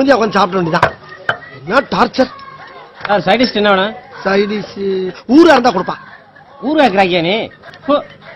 நிம்மதியா உட்காந்து சாப்பிட வேண்டியதான் என்ன டார்ச்சர் சார் சைடிஸ்ட் என்ன வேணும் சைடிஷ் ஊரா இருந்தா கொடுப்பான் ஊருகா கிராக்கியா நீ ஹோ.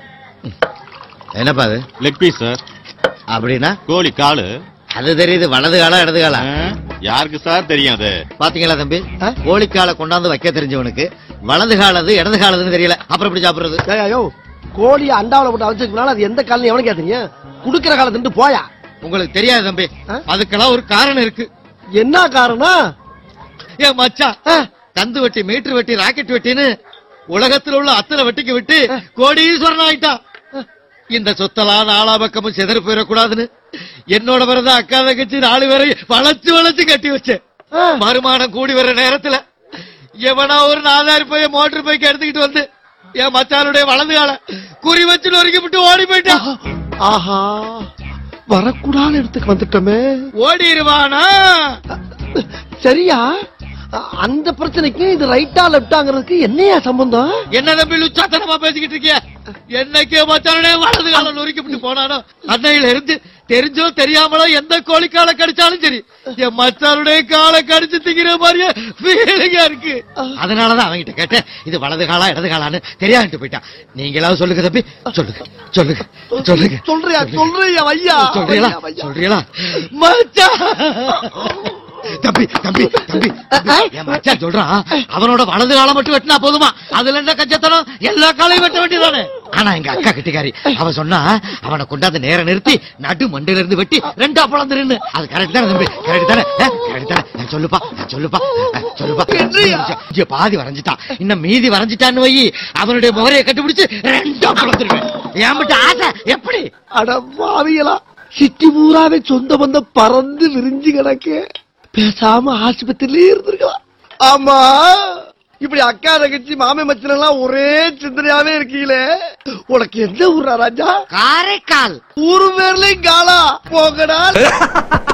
என்னப்பா அது லெக் பீஸ் சார் அப்படின்னா கோழி காலு அது தெரியுது வலது காலம் இடது ஆ, காலம் யாருக்கு சார் தெரியும் அது பாத்தீங்களா தம்பி ஆ? கோழிக்கால கொண்டாந்து வைக்க தெரிஞ்சவனுக்கு வலது காலது இடது காலதுன்னு தெரியல அப்புறம் எப்படி சாப்பிடுறது ஐயோ கோழி அண்டாவில போட்டு அழைச்சிருக்கனால அது எந்த காலம் எவனுக்கு தெரியும் குடுக்கிற காலத்துட்டு போயா உங்களுக்கு தெரியாது தம்பி ஆ? அதுக்கெல்லாம் ஒரு காரணம் இருக்கு என்ன காரணம் ஏன் மச்சான் ஆ, கந்து வெட்டி மீட்டர் வெட்டி ராக்கெட் வெட்டின்னு உலகத்துல உள்ள அத்தனை வெட்டிக்கு விட்டு கோடீஸ்வரன் ஆயிட்டான் இந்த சொத்தெல்லாம் நாலா பக்கமும் செதறி போயிடக்கூடாதுன்னு என்னோட பிறந்த அக்கா தங்கச்சி நாலு பேரை வளைச்சு வளைச்சு கட்டி வச்சேன் ஆ. வருமானம் கூடி வர்ற நேரத்துல எவனா ஒரு நாலாயிரம் போய் மோட்டர் பைக் எடுத்துக்கிட்டு வந்து என் மச்சானுடைய வலது கால குறி வச்சு நொறுக்கி விட்டு ஓடி போயிட்டான் ஆஹா வரக்கூடாத இடத்துக்கு வந்துட்டோமே ஓடிடுவானா சரியா அ- அந்த பிரச்சனைக்கு இது ரைட்டா லெப்டாங்கிறதுக்கு என்னையா சம்பந்தம் என்ன தம்பி லுச்சாத்தனமா பேசிக்கிட்டு இருக்கிய என்னைக்கு மச்சானே வலது காலம் நொறுக்கிவிட்டு போனானோ அன்னையில இருந்து தெரிஞ்சோ தெரியாமலோ எந்த கோழி காலை கடிச்சாலும் சரி என் மச்சானுடைய காலை கடிச்சு திங்கிற மாதிரியே ஃபீலிங்கா இருக்கு அதனாலதான் அவங்கிட்ட கேட்டேன் இது வலது காலா இடது காலான்னு தெரியாதுட்டு போயிட்டான் நீங்களாவது சொல்லுங்க தம்பி சொல்லுங்க சொல்லுங்க சொல்லுங்க சொல்றியா சொல்றியா ஐயா சொல்றீங்களா ஐயா, ஐயா. சொல்றீங்களா மச்சான் தம்பி தம்பி தம்பி தம்பி, என் மச்சான் சொல்றான் அவனோட வலது காலம் மட்டும் வெட்டினா போதுமா அதுல என்ன கஞ்சத்தனம் எல்லா காலையும் வெட்ட வேண்டியதானே ஆனா எங்க அக்கா கிட்டிக்காரி அவ சொன்னா அவனை கொண்டாந்து நேர நிறுத்தி நடு மண்டையில இருந்து வெட்டி ரெண்டா பழந்துருன்னு அது கரெக்ட் தானே தம்பி கரெக்ட் தானே கரெக்ட் தானே அஹ், சொல்லுப்பா அஹ், சொல்லுப்பா அஹ், சொல்லுப்பா இங்க பாதி வரைஞ்சிட்டான் இன்னும் மீதி வரைஞ்சிட்டான்னு வை அவனுடைய முகரையை கண்டுபிடிச்சு ரெண்டா பழந்துருவேன் ஏன் மட்டும் ஆசை எப்படி அட பாவிகளா சிட்டி பூராவே சொந்த பந்தம் பறந்து விரிஞ்சு கிடக்கு பேசாம ஆஸ்பத்திரியிலே இருந்திருக்கலாம் ஆமா இப்படி அக்கா தங்கச்சி மாமே மச்சன் எல்லாம் ஒரே சிந்தனையாவே இருக்கீங்களே உனக்கு எந்த ஊரா ராஜா காரைக்கால் ஊரு பேர்லயும் காலா போகடா